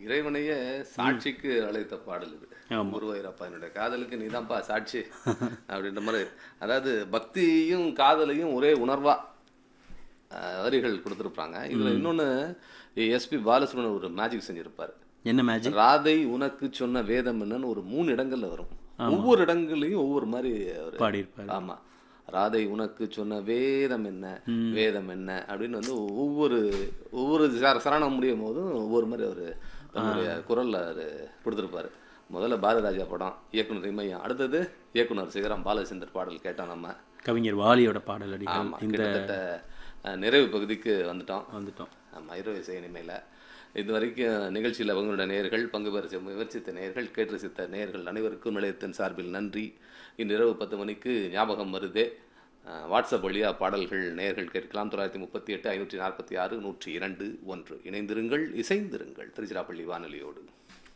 இறைவனையே சாட்சிக்கு அழைத்த பாடல் இது ஆமா. குருவாயூரப்பா என்னுடைய காதலுக்கு நீதான்ப்பா சாட்சி அப்படின்ற மாதிரி அதாவது பக்தியும் காதலையும் ஒரே உணர்வா அஹ், வரிகள் கொடுத்துருப்பாங்க இதுல இன்னொன்னு எஸ்பி பாலசுப்ரமணியன் ஒரு மேஜிக் செஞ்சிருப்பாரு என்ன மேஜிக் ராதை உனக்கு சொன்ன வேதம் என்னன்னு ஒரு மூணு இடங்கள்ல வரும் ஒவ்வொரு இடங்கள்லயும் ஒவ்வொரு மாதிரி அவர் பாடியிருப்பாரு ஆமா ராதை உனக்கு சொன்ன வேதம் என்ன வேதம் என்ன அப்படின்னு வந்து ஒவ்வொரு ஒவ்வொரு சர- சரணம் முடியும் போதும் ஒவ்வொரு மாதிரி அவர் தன்னுடைய குரல்ல அவர் கொடுத்துருப்பாரு முதல்ல பாரதிராஜா படம் இயக்குனர் இமயம் அடுத்தது இயக்குனர் சிகரம் பாலச்சந்தர் பாடல் கேட்டோம் நம்ம கவிஞர் வாலியோட பாடல் அடிகள் ஆமா இந்த கிட்டத்தட்ட அஹ், நிறைவு பகுதிக்கு வந்துட்டோம் வந்துட்டோம் ஆமா இரவு இசை இனிமையில் இது வரைக்கும் நிகழ்ச்சியில் பங்குடைய நேயர்கள் பங்கு பெற செ- முயற்சித்த நேயர்கள் கேட்டு ரசித்த நேயர்கள் அனைவருக்கும் நிலையத்தின் சார்பில் நன்றி இன்று இரவு பத்து மணிக்கு ஞாபகம் வருதே அஹ், வாட்ஸ்அப் வழியாக பாடல்கள் நேயர்கள் கேட்கலாம் தொள்ளாயிரத்தி முப்பத்தி எட்டு ஐநூற்றி நாற்பத்தி ஆறு நூற்றி இரண்டு ஒன்று இணைந்திருங்கள் இசைந்திருங்கள் திருச்சிராப்பள்ளி வானொலியோடு